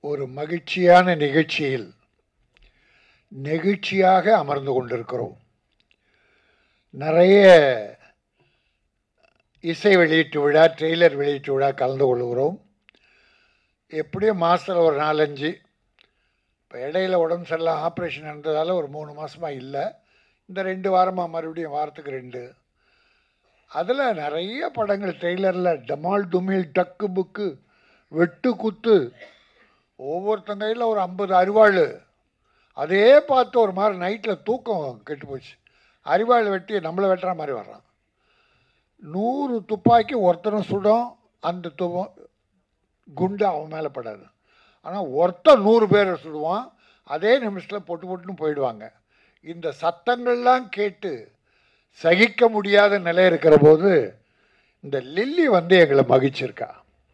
ஒரு மகிழ்ச்சியான நிகழ்ச்சியில் நெகிழ்ச்சியாக அமர்ந்து கொண்டிருக்கிறோம் நிறைய இசை வெளியீட்டு விழா ட்ரெய்லர் வெளியீட்டு விழா கலந்து கொள்கிறோம் எப்படியும் மாதத்தில் ஒரு நாலஞ்சு இப்போ இடையில உடம்பு சரியில்லை ஆப்ரேஷன் இருந்ததால் ஒரு மூணு மாதமாக இல்லை இந்த ரெண்டு வாரமாக மறுபடியும் வாரத்துக்கு ரெண்டு அதில் நிறைய படங்கள் ட்ரெய்லரில் டமால் டுமில் டக்கு புக்கு வெட்டு குத்து ஒவ்வொருத்தங்க கையில் ஒரு ஐம்பது அரிவாள் அதே பார்த்து ஒரு மாதிரி நைட்டில் தூக்கம் கெட்டு போச்சு அரிவாள் வெட்டி நம்மளை வெட்டுற மாதிரி வர்றான் நூறு துப்பாக்கி ஒருத்தனும் சுடும் அந்த து குண்டு அவன் மேலே படாது ஆனால் ஒருத்தன் நூறு பேரை சுடுவான் அதே நிமிஷத்தில் பொட்டு பொட்டுன்னு போயிடுவாங்க இந்த சத்தங்கள்லாம் கேட்டு சகிக்க முடியாத நிலை இருக்கிற போது இந்த லில்லி வந்து எங்களை மகிழ்ச்சிருக்கா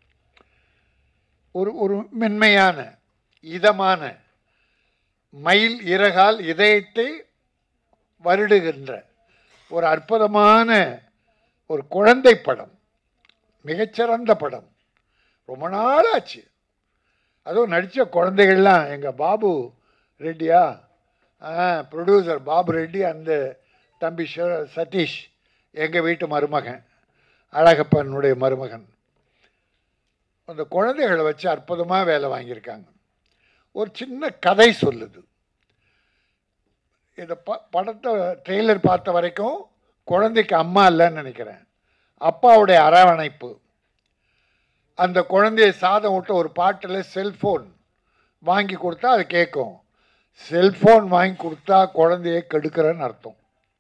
ஒரு ஒரு மென்மையான இதமான மயில் இறகால் இதயத்தை வருடுகின்ற ஒரு அற்புதமான ஒரு குழந்தை படம் மிகச்சிறந்த படம் ரொம்ப நாள் ஆச்சு அதுவும் நடித்த குழந்தைகள்லாம் எங்கள் பாபு ரெட்டியா ப்ரொடியூசர் பாபு ரெட்டி அந்த தம்பி ஷ- சதீஷ் எங்கள் வீட்டு மருமகன் அழகப்பனுடைய மருமகன் அந்த குழந்தைகளை வச்சு அற்புதமாக வேலை வாங்கியிருக்காங்க ஒரு சின்ன கதை சொல்லுது இந்த ப படத்தை ட்ரெய்லர் பார்த்த வரைக்கும் குழந்தைக்கு அம்மா இல்லைன்னு நினைக்கிறேன் அப்பாவுடைய அரவணைப்பு அந்த குழந்தைய சாதம் விட்டு ஒரு பாட்டில் செல்ஃபோன் வாங்கி கொடுத்தா அது கேட்கும் செல்ஃபோன் வாங்கி கொடுத்தா குழந்தைய கெடுக்கிறன்னு அர்த்தம்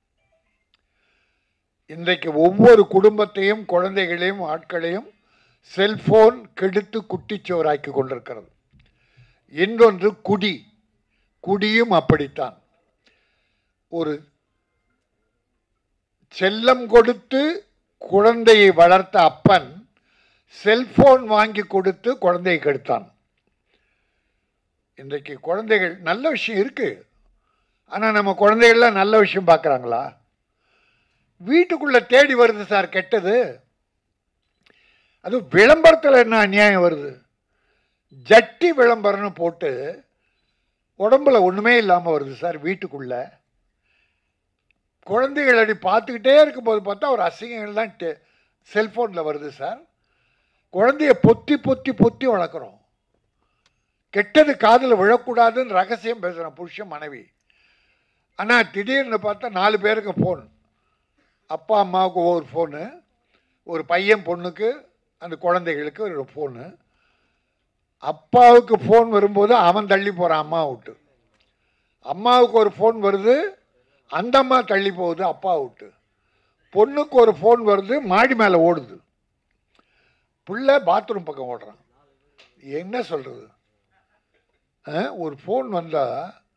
இன்றைக்கு ஒவ்வொரு குடும்பத்தையும் குழந்தைகளையும் ஆட்களையும் செல்போன் கெடுத்து குட்டிச்சோராக்கி கொண்டிருக்கிறது இன்னொன்று குடி குடியும் அப்படித்தான் ஒரு செல்லம் கொடுத்து குழந்தையை வளர்த்த அப்பன் செல்போன் வாங்கி கொடுத்து குழந்தையை கெடுத்தான் இன்றைக்கு குழந்தைகள் நல்ல விஷயம் இருக்கு ஆனால் நம்ம குழந்தைகள்லாம் நல்ல விஷயம் பார்க்குறாங்களா வீட்டுக்குள்ள தேடி வருது சார் கெட்டது அது விளம்பரத்தில் என்ன அநியாயம் வருது ஜட்டி விளம்பரம்னு போட்டு உடம்புல ஒன்றுமே இல்லாமல் வருது சார் வீட்டுக்குள்ள குழந்தைகள் அப்படி பார்த்துக்கிட்டே இருக்கும்போது பார்த்தா ஒரு அசிங்கங்கள் தான் டெ செல்ஃபோனில் வருது சார் குழந்தைய பொத்தி பொத்தி பொத்தி வளர்க்குறோம் கெட்டது காதில் விழக்கூடாதுன்னு ரகசியம் பேசுகிறேன் புருஷன் மனைவி ஆனால் திடீர்னு பார்த்தா நாலு பேருக்கு ஃபோன் அப்பா அம்மாவுக்கு ஒரு ஃபோனு ஒரு பையன் பொண்ணுக்கு அந்த குழந்தைகளுக்கு ஒரு ஃபோனு அப்பாவுக்கு ஃபோன் வரும்போது அவன் தள்ளி போகிறான் அம்மா விட்டு அம்மாவுக்கு ஒரு ஃபோன் வருது அந்த அம்மா தள்ளி போகுது அப்பா விட்டு பொண்ணுக்கு ஒரு ஃபோன் வருது மாடி மேலே ஓடுது புள்ள பாத்ரூம் பக்கம் ஓடுறான் என்ன சொல்கிறது ஒரு ஃபோன் வந்தால்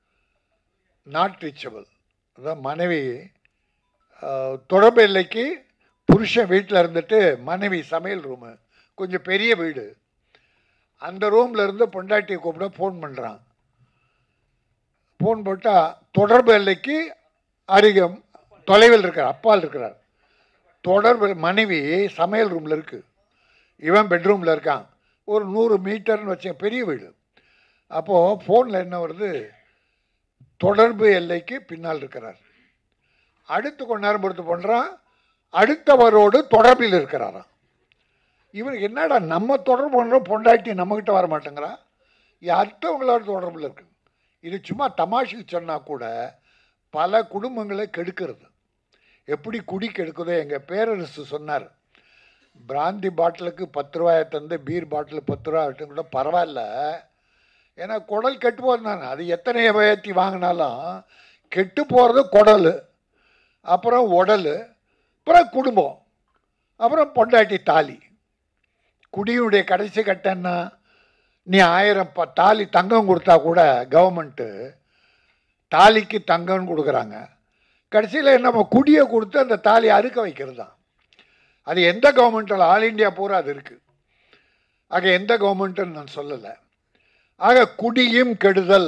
நாட் ரீச்சபிள் அதான் மனைவி அஹ், தொடர்பு எல்லைக்கு புருஷன் வீட்டில் இருந்துட்டு மனைவி சமையல் ரூமு கொஞ்சம் பெரிய வீடு அந்த ரூமில் இருந்து பொண்டாட்டியை கூப்பிட ஃபோன் பண்ணுறான் ஃபோன் போட்டால் தொடர்பு எல்லைக்கு அருகம் தொலைவில் இருக்கிறார் அப்பால் இருக்கிறார் தொடர்பு மனைவி சமையல் ரூமில் இருக்குது இவன் பெட்ரூமில் இருக்கான் ஒரு நூறு மீட்டர்னு வச்ச பெரிய வீடு அப்போது ஃபோனில் என்ன வருது தொடர்பு எல்லைக்கு பின்னால் இருக்கிறார் அடுத்து கொஞ்ச நேரம் பொறுத்து பண்ணுறான் அடுத்தவரோடு தொடர்பில் இருக்கிறாராம் இவனுக்கு என்னடா நம்ம தொடர்பு பண்ணுறோம் பொண்டாட்டி நம்மக்கிட்ட வர மாட்டேங்கிறா அடுத்தவங்களோட தொடர்பில் இருக்கு இது சும்மா தமாஷுக்கு சொன்னால் கூட பல குடும்பங்களை கெடுக்கிறது எப்படி குடி கெடுக்குதோ எங்கள் பேரரசு சொன்னார் பிராந்தி பாட்டிலுக்கு பத்து ரூபாயை தந்து பீர் பாட்டில் பத்து ரூபா விட்டு கூட பரவாயில்ல ஏன்னா குடல் கெட்டு போகிறது தானே அது எத்தனை உயர்த்தி வாங்கினாலும் கெட்டு போகிறது குடல் அப்புறம் உடல் அப்புறம் குடும்பம் அப்புறம் பொண்டாட்டி தாலி குடியுடைய கடைசி கட்டன்னா நீ ஆயிரம் ப தாலி தங்கம் கொடுத்தா கூட கவர்மெண்ட்டு தாலிக்கு தங்கம்னு கொடுக்குறாங்க கடைசியில் நம்ம குடியை கொடுத்து அந்த தாலி அறுக்க வைக்கிறது தான் அது எந்த கவர்மெண்ட்டில் ஆல் இந்தியா பூரா அது இருக்குது ஆக எந்த கவர்மெண்ட்டுன்னு நான் சொல்லலை ஆக குடியும் கெடுதல்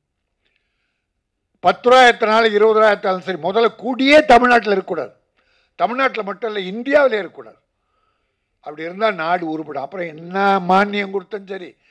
பத்து ரூபாயத்தினால இருபது ரூபாயத்தாலும் சரி முதல்ல குடியே தமிழ்நாட்டில் இருக்கக்கூடாது தமிழ்நாட்டில் மட்டும் இல்லை இந்தியாவிலே இருக்கக்கூடாது அப்படி இருந்தால் நாடு உருப்படும் அப்புறம் என்ன மானியம் கொடுத்தும் சரி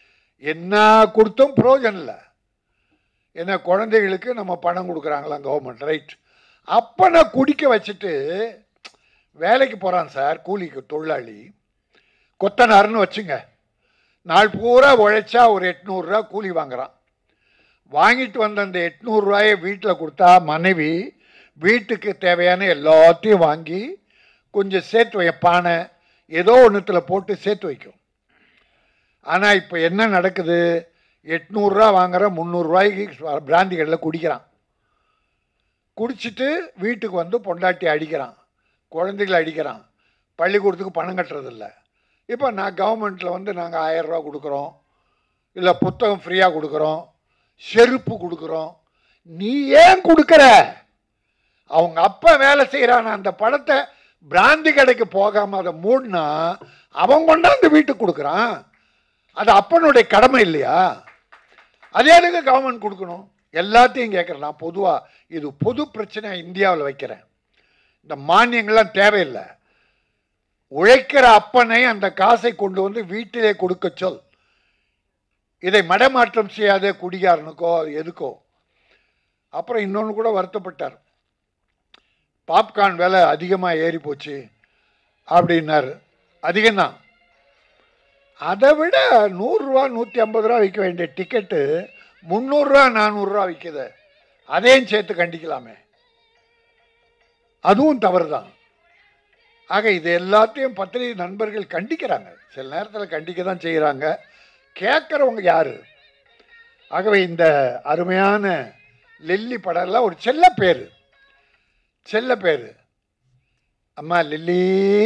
என்ன கொடுத்தும் பிரயோஜனம் இல்லை ஏன்னா குழந்தைகளுக்கு நம்ம பணம் கொடுக்குறாங்களாம் கவர்மெண்ட் ரைட் அப்பனை குடிக்க வச்சுட்டு வேலைக்கு போகிறான் சார் கூலிக்கு தொழிலாளி கொத்தனார்னு வச்சுங்க நாள் பூரா உழைச்சா ஒரு எட்நூறுரூவா கூலி வாங்குறான் வாங்கிட்டு வந்த அந்த எட்நூறுரூவாயை வீட்டில் கொடுத்தா மனைவி வீட்டுக்கு தேவையான எல்லாத்தையும் வாங்கி கொஞ்சம் சேர்த்து வை பானை ஏதோ ஒன்றுத்தில் போட்டு சேர்த்து வைக்கும் ஆனால் இப்போ என்ன நடக்குது எட்நூறுரூவா வாங்குற முந்நூறுரூவாய்க்கு பிராந்தி கடையில் குடிக்கிறான் குடிச்சிட்டு வீட்டுக்கு வந்து பொண்டாட்டி அடிக்கிறான் குழந்தைகளை அடிக்கிறான் பள்ளிக்கூடத்துக்கு பணம் கட்டுறதில்ல இப்போ நான் கவர்மெண்ட்டில் வந்து நாங்கள் ஆயரூவா கொடுக்குறோம் இல்லை புத்தகம் ஃப்ரீயாக கொடுக்குறோம் செருப்பு கொடுக்குறோம் நீ ஏன் கொடுக்குற அவங்க அப்பா வேலை செய்கிறான அந்த படத்தை பிராந்தி கடைக்கு போகாமல் அதை மூடினா அவன் கொண்டாந்து வீட்டுக்கு கொடுக்குறான் அது அப்பனுடைய கடமை இல்லையா அது எதுக்கு கவர்மெண்ட் கொடுக்கணும் எல்லாத்தையும் கேட்குறேன் நான் பொதுவாக இது பொது பிரச்சனை இந்தியாவில் வைக்கிறேன் இந்த மானியங்கள்லாம் தேவையில்லை உழைக்கிற அப்பனை அந்த காசை கொண்டு வந்து வீட்டிலே கொடுக்க சொல் இதை மடமாற்றம் செய்யாத குடிகாரனுக்கோ எதுக்கோ அப்புறம் இன்னொன்று கூட வருத்தப்பட்டார் பாப்கார்ன் விலை அதிகமாக ஏறி போச்சு அப்படின்னாரு அதிகம்தான் அதை விட நூறுரூவா நூற்றி ஐம்பது ரூபா விற்க வேண்டிய டிக்கெட்டு முந்நூறுரூவா நானூறுரூவா விற்குது அதையும் சேர்த்து கண்டிக்கலாமே அதுவும் தவறு தான் ஆக இது எல்லாத்தையும் பத்திரிகை நண்பர்கள் கண்டிக்கிறாங்க சில நேரத்தில் கண்டிக்க தான் செய்கிறாங்க கேட்குறவங்க யாரு ஆகவே இந்த அருமையான லில்லி படம்லாம் ஒரு செல்ல பேர் செல்ல பேர் அம்மா லில்லி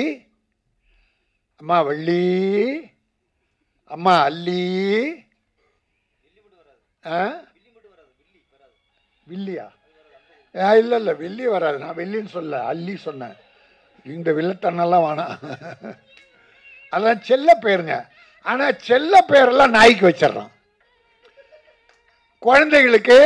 அம்மா வள்ளி அம்மா அல்லி ஆ வில்லியா ஆ இல்லை இல்லை வெள்ளி வராது நான் வெள்ளின்னு சொல்ல அல்லி சொன்னேன் இந்த வில்லத்தனெல்லாம் வேணாம் அதெல்லாம் செல்ல பேருங்க ஆனால் செல்ல பேரெல்லாம் நாய்க்கு வச்சிடுறான் குழந்தைகளுக்கு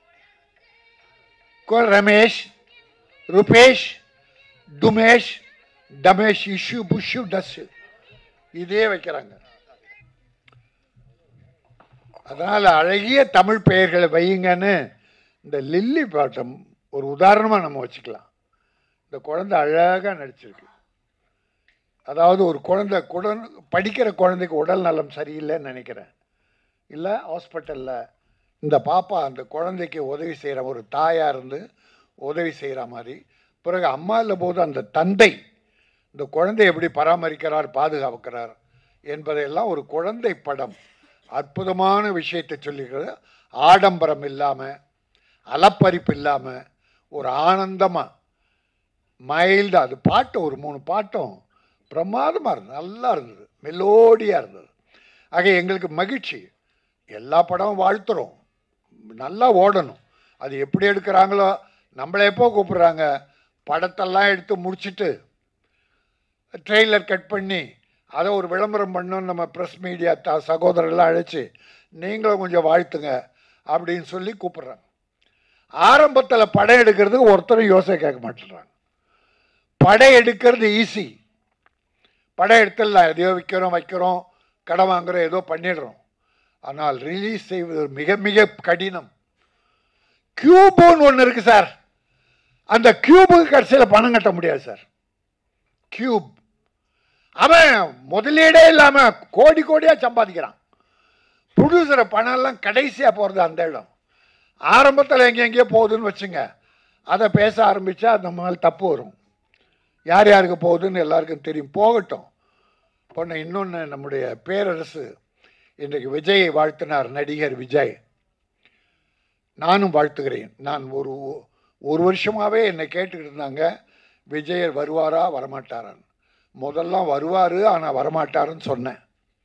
கு- ரமேஷ் ருபேஷ் டுமேஷ் டமேஷ் இஷு புஷு டஸ் இதே வைக்கிறாங்க அதனால் அழகிய தமிழ் பெயர்களை வையுங்கன்னு இந்த லில்லி பாட்டம் ஒரு உதாரணமாக நம்ம வச்சுக்கலாம் இந்த குழந்தை அழகாக நடிச்சிருக்கு அதாவது ஒரு குழந்தை குடன் படிக்கிற குழந்தைக்கு உடல் நலம் சரியில்லைன்னு நினைக்கிறேன் இல்லை ஹாஸ்பிட்டலில் இந்த பாப்பா அந்த குழந்தைக்கு உதவி செய்கிற ஒரு தாயாக இருந்து உதவி செய்கிற மாதிரி பிறகு அம்மா இல்லை போது அந்த தந்தை இந்த குழந்தை எப்படி பராமரிக்கிறார் பாதுகாக்கிறார் என்பதையெல்லாம் ஒரு குழந்தை படம் அற்புதமான விஷயத்தை சொல்லிக்கிறது ஆடம்பரம் இல்லாமல் அலப்பரிப்பு இல்லாமல் ஒரு ஆனந்தமாக மைல்டு அது பாட்டு ஒரு மூணு பாட்டும் பிரமாதமாக இருந்தது நல்லா இருந்தது மெலோடியாக இருந்தது ஆக எங்களுக்கு மகிழ்ச்சி எல்லா படமும் வாழ்த்துறோம் நல்லா ஓடணும் அது எப்படி எடுக்கிறாங்களோ நம்மளை எப்போ கூப்பிடுறாங்க படத்தெல்லாம் எடுத்து முடிச்சிட்டு ட்ரெய்லர் கட் பண்ணி அதை ஒரு விளம்பரம் பண்ணணும் நம்ம ப்ரெஸ் மீடியா த சகோதரர்லாம் அழைச்சி நீங்களும் கொஞ்சம் வாழ்த்துங்க அப்படின்னு சொல்லி கூப்பிட்றாங்க ஆரம்பத்தில் படம் எடுக்கிறதுக்கு ஒருத்தரும் யோசனை கேட்க மாட்டேறாங்க படம் எடுக்கிறது ஈஸி படம் எடுத்துடலாம் எதையோ விற்கிறோம் வைக்கிறோம் கடன் வாங்குறோம் ஏதோ பண்ணிடுறோம் ஆனால் ரிலீஸ் செய்வது மிக மிக கடினம் கியூபுன்னு ஒன்று இருக்குது சார் அந்த கியூபுக்கு கடைசியில் பணம் கட்ட முடியாது சார் கியூப் அவன் முதலீடே இல்லாமல் கோடி கோடியாக சம்பாதிக்கிறான் ப்ரொடியூசரை பணம் எல்லாம் கடைசியாக போகிறது அந்த இடம் ஆரம்பத்தில் எங்கே எங்கேயோ போகுதுன்னு வச்சுங்க அதை பேச ஆரம்பித்தா அந்த மேலே தப்பு வரும் யார் யாருக்கு போகுதுன்னு எல்லாருக்கும் தெரியும் போகட்டும் பொண்ணு இன்னொன்று நம்முடைய பேரரசு இன்றைக்கு விஜயை வாழ்த்தினார் நடிகர் விஜய் நானும் வாழ்த்துகிறேன் நான் ஒரு ஒரு வருஷமாகவே என்னை கேட்டுக்கிட்டு இருந்தாங்க விஜயர் வருவாரா வரமாட்டாரான்னு முதல்லாம் வருவார் ஆனால் வரமாட்டாருன்னு சொன்னேன்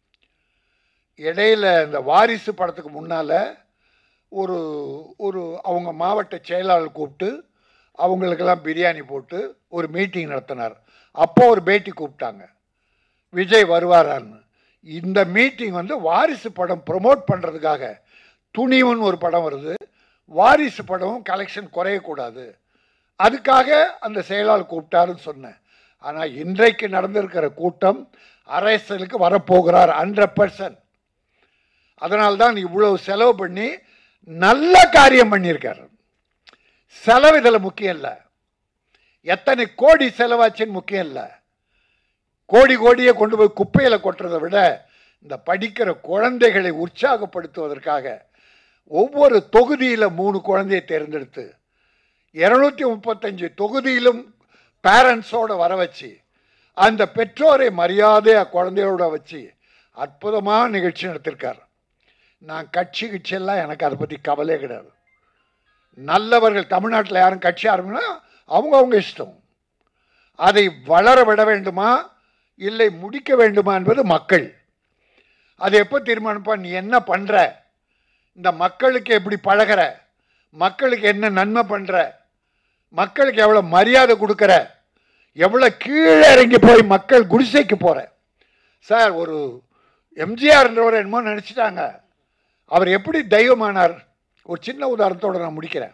இடையில இந்த வாரிசு படத்துக்கு முன்னால் ஒரு ஒரு அவங்க மாவட்ட செயலாளர் கூப்பிட்டு அவங்களுக்கெல்லாம் பிரியாணி போட்டு ஒரு மீட்டிங் நடத்தினார் அப்போ ஒரு பேட்டி கூப்பிட்டாங்க விஜய் வருவாரான்னு இந்த மீட்டிங் வந்து வாரிசு படம் ப்ரொமோட் பண்ணுறதுக்காக துணிவுன்னு ஒரு படம் வருது வாரிசு படமும் கலெக்ஷன் குறையக்கூடாது அதுக்காக அந்த செயலாளர் கூப்பிட்டாருன்னு சொன்னேன் ஆனால் இன்றைக்கு நடந்திருக்கிற கூட்டம் அரசியலுக்கு வரப்போகிறார் ஹண்ட்ரட் பர்சன்ட் அதனால்தான் இவ்வளவு செலவு பண்ணி நல்ல காரியம் பண்ணியிருக்காரு செலவு இதில் முக்கியம் இல்லை எத்தனை கோடி செலவாச்சுன்னு முக்கியம் இல்லை கோடி கோடியை கொண்டு போய் குப்பையில் கொட்டுறதை விட இந்த படிக்கிற குழந்தைகளை உற்சாகப்படுத்துவதற்காக ஒவ்வொரு தொகுதியில் மூணு குழந்தையை தேர்ந்தெடுத்து இருநூத்தி முப்பத்தஞ்சு தொகுதியிலும் பேரண்ட்ஸோட வர வச்சு அந்த பெற்றோரை மரியாதையா குழந்தையோட வச்சு அற்புதமான நிகழ்ச்சி நடத்திருக்கார் நான் கட்சி கிட்சியெல்லாம் எனக்கு அதை பற்றி கவலையே கிடையாது நல்லவர்கள் தமிழ்நாட்டில் யாரும் கட்சி ஆரம்பினா அவங்க அவங்க இஷ்டம் அதை வளர விட வேண்டுமா இல்லை முடிக்க வேண்டுமா என்பது மக்கள் அது எப்போ தீர்மானிப்பா நீ என்ன பண்ற இந்த மக்களுக்கு எப்படி பழகுற மக்களுக்கு என்ன நன்மை பண்ற மக்களுக்கு எவ்வளோ மரியாதை கொடுக்குற எவ்வளோ கீழே இறங்கி போய் மக்கள் குடிசைக்கு போற சார் ஒரு எம்ஜிஆர்ன்றவர் என்னமோ நினச்சிட்டாங்க அவர் எப்படி தெய்வமானார் ஒரு சின்ன உதாரணத்தோடு நான் முடிக்கிறேன்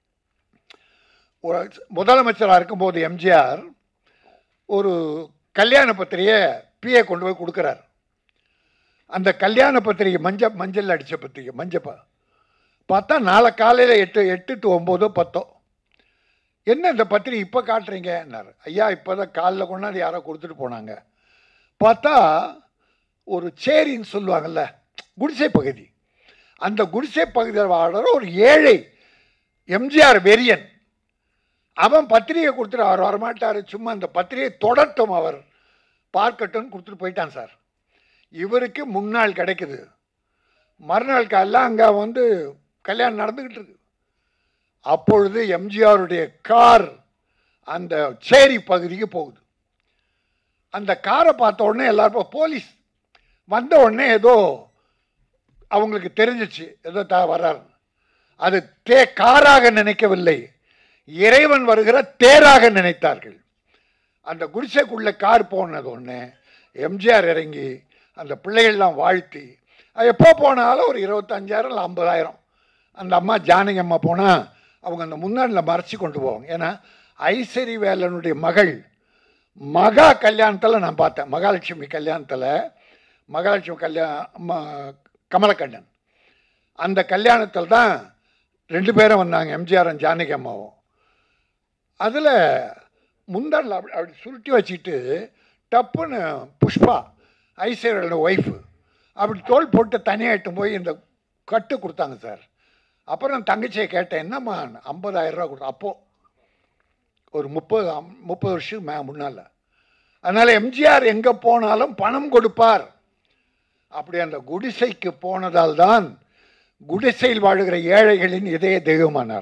ஒரு முதலமைச்சராக இருக்கும்போது எம்ஜிஆர் ஒரு கல்யாண பத்திரிகையை பிஏ கொண்டு போய் கொடுக்குறார் அந்த கல்யாண பத்திரிகை மஞ்ச மஞ்சள் அடித்த பத்திரிகை மஞ்சப்பா பார்த்தா நாளை காலையில் எட்டு எட்டு டு ஒம்போதோ பத்தோ என்ன இந்த பத்திரிகை இப்போ காட்டுறீங்கன்னாரு ஐயா இப்போ தான் காலைல கொண்டாந்து யாரோ கொடுத்துட்டு போனாங்க பார்த்தா ஒரு சேரின்னு சொல்லுவாங்கல்ல குடிசை பகுதி அந்த குடிசை பகுதியில் வாழ்கிற ஒரு ஏழை எம்ஜிஆர் வெறியன் அவன் பத்திரிகை கொடுத்துட்டு அவர் வரமாட்டார் சும்மா அந்த பத்திரிகை தொடட்டும் அவர் பார்க்கட்டும்னு கொடுத்துட்டு போயிட்டான் சார் இவருக்கு முன்னாள் கிடைக்குது மறுநாள் காலையில் அங்கே வந்து கல்யாணம் நடந்துக்கிட்டு இருக்கு அப்பொழுது எம்ஜிஆருடைய கார் அந்த சேரி பகுதிக்கு போகுது அந்த காரை பார்த்த உடனே எல்லாரும் போலீஸ் வந்த உடனே ஏதோ அவங்களுக்கு தெரிஞ்சிச்சு ஏதோ த வர்றாரு அது தே காராக நினைக்கவில்லை இறைவன் வருகிற தேராக நினைத்தார்கள் அந்த குடிசைக்குள்ள கார் போனது ஒன்று எம்ஜிஆர் இறங்கி அந்த பிள்ளைகள்லாம் வாழ்த்தி அது எப்போ போனாலும் ஒரு இருபத்தஞ்சாயிரம் இல்லை ஐம்பதாயிரம் அந்த அம்மா ஜானகி அம்மா போனால் அவங்க அந்த முன்னாடியில் மறைச்சி கொண்டு போவாங்க ஏன்னா ஐசரி வேலனுடைய மகள் மகா கல்யாணத்தில் நான் பார்த்தேன் மகாலட்சுமி கல்யாணத்தில் மகாலட்சுமி கல்யாணம் கமலக்கண்ணன் அந்த கல்யாணத்தில் தான் ரெண்டு பேரும் வந்தாங்க எம்ஜிஆரும் ஜானகி அம்மாவும் அதில் முந்தாண்டில் அப்படி அப்படி சுருட்டி வச்சுட்டு டப்புன்னு புஷ்பா ஐஸ்வர்யோட ஒய்ஃபு அப்படி தோல் போட்டு தனியாக இட்டு போய் இந்த கட்டு கொடுத்தாங்க சார் அப்புறம் நான் தங்கச்சியை கேட்டேன் என்னம்மா ஐம்பதாயிரம் ரூபா கொடுத்தா அப்போது ஒரு முப்பது அம்- முப்பது வருஷம் மே முன்னால் அதனால் எம்ஜிஆர் எங்கே போனாலும் பணம் கொடுப்பார் அப்படி அந்த குடிசைக்கு போனதால் தான் குடிசையில் வாழுகிற ஏழைகளின் இதய தெய்வமானார்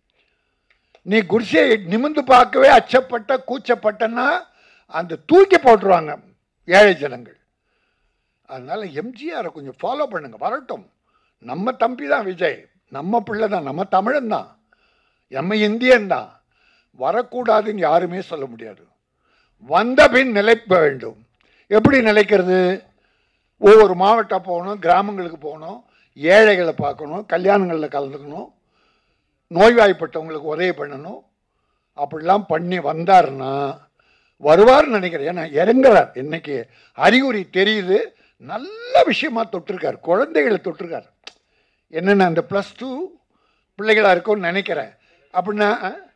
நீ குடிசையை நிமிந்து பார்க்கவே அச்சப்பட்ட கூச்சப்பட்டன்னா அந்த தூக்கி போட்டுருவாங்க ஏழை ஜனங்கள் அதனால எம்ஜிஆரை கொஞ்சம் ஃபாலோ பண்ணுங்க வரட்டும் நம்ம தம்பி தான் விஜய் நம்ம பிள்ளை தான் நம்ம தமிழன் தான் நம்ம இந்தியன் தான் வரக்கூடாதுன்னு யாருமே சொல்ல முடியாது வந்த பின் நிலைப்ப வேண்டும் எப்படி நிலைக்கிறது ஒவ்வொரு மாவட்டம் போகணும் கிராமங்களுக்கு போகணும் ஏழைகளை பார்க்கணும் கல்யாணங்களில் கலந்துக்கணும் நோய்வாய்ப்பட்டவங்களுக்கு உதவி பண்ணணும் அப்படிலாம் பண்ணி வந்தாருன்னா வருவார்னு நினைக்கிறேன் ஏன்னா இறங்குறார் இன்னைக்கு அறிகுறி தெரியுது நல்ல விஷயமா தொட்டிருக்கார் குழந்தைகளை தொட்டிருக்கார் என்னென்ன அந்த ப்ளஸ் டூ பிள்ளைகளாக இருக்கும்னு நினைக்கிறேன் அப்படின்னா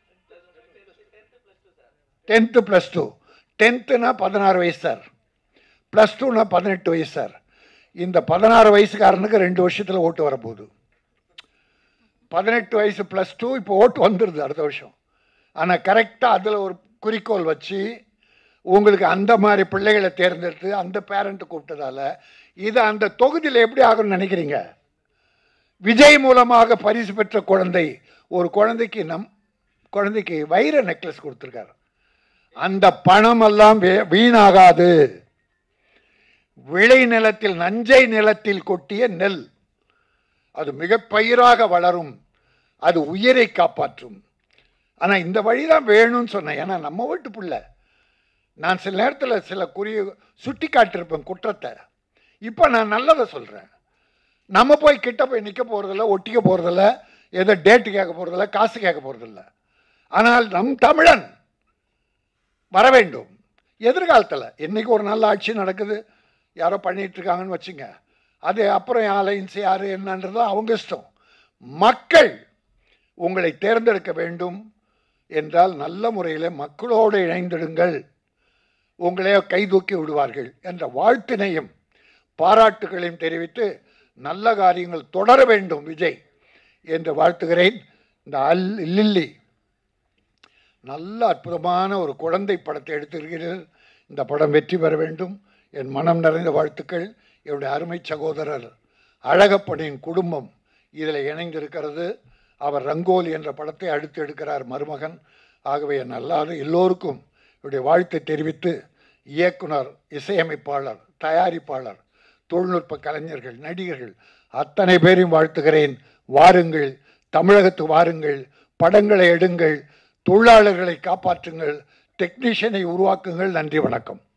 டென்த்து ப்ளஸ் டூ டென்த்துனா பதினாறு வயசு சார் ப்ளஸ் டூனா பதினெட்டு வயசு சார் இந்த பதினாறு வயசுக்காரனுக்கு ரெண்டு வருஷத்தில் ஓட்டு வரப்போகுது பதினெட்டு வயசு ப்ளஸ் டூ இப்போ ஓட்டு வந்துடுது அடுத்த வருஷம் ஆனால் கரெக்டாக அதில் ஒரு குறிக்கோள் வச்சு உங்களுக்கு அந்த மாதிரி பிள்ளைகளை தேர்ந்தெடுத்து அந்த பேரண்ட்டை கூப்பிட்டதால இது அந்த தொகுதியில் எப்படி ஆகும்னு நினைக்கிறீங்க விஜய் மூலமாக பரிசு பெற்ற குழந்தை ஒரு குழந்தைக்கு நம் குழந்தைக்கு வைர நெக்லஸ் கொடுத்துருக்காரு அந்த பணம் எல்லாம் வே- வீணாகாது விளை நிலத்தில் நஞ்சை நிலத்தில் கொட்டிய நெல் அது மிகப்பயிராக வளரும் அது உயிரை காப்பாற்றும் ஆனால் இந்த வழி தான் வேணும்னு சொன்னேன் ஏன்னா நம்ம வீட்டு பிள்ளை நான் சில நேரத்தில் சில குறி சுட்டி காட்டியிருப்பேன் குற்றத்தை இப்போ நான் நல்லதை சொல்கிறேன் நம்ம போய் கிட்ட போய் நிற்க போகிறதில்ல ஒட்டிக்க போகிறதில்ல ஏதோ டேட்டு கேட்க போகிறதில்ல காசு கேட்க போகிறதில்ல ஆனால் நம் தமிழன் வர வேண்டும் எதிர்காலத்தில் இன்னைக்கு ஒரு நல்ல ஆட்சி நடக்குது யாரோ பண்ணிட்டு இருக்காங்கன்னு வச்சுங்க அது அப்புறம் அலைன்ஸ் யார் என்னன்றது அவங்க இஷ்டம் மக்கள் உங்களை தேர்ந்தெடுக்க வேண்டும் என்றால் நல்ல முறையில் மக்களோடு இணைந்திடுங்கள் உங்களே கைதூக்கி விடுவார்கள் என்ற வாழ்த்தினையும் பாராட்டுகளையும் தெரிவித்து நல்ல காரியங்கள் தொடர வேண்டும் விஜய் என்று வாழ்த்துகிறேன் இந்த அல் லில்லி நல்ல அற்புதமான ஒரு குழந்தை படத்தை எடுத்திருக்கிறீர்கள் இந்த படம் வெற்றி பெற வேண்டும் என் மனம் நிறைந்த வாழ்த்துக்கள் என்னுடைய அருமை சகோதரர் அழகப்பனின் குடும்பம் இதில் இணைந்திருக்கிறது அவர் ரங்கோலி என்ற படத்தை அடுத்து எடுக்கிறார் மருமகன் ஆகவே என் அல்லாத எல்லோருக்கும் என்னுடைய வாழ்த்தை தெரிவித்து இயக்குனர் இசையமைப்பாளர் தயாரிப்பாளர் தொழில்நுட்ப கலைஞர்கள் நடிகர்கள் அத்தனை பேரையும் வாழ்த்துகிறேன் வாருங்கள் தமிழகத்துக்கு வாருங்கள் படங்களை எடுங்கள் தொழிலாளர்களை காப்பாற்றுங்கள் டெக்னீஷியனை உருவாக்குங்கள் நன்றி வணக்கம்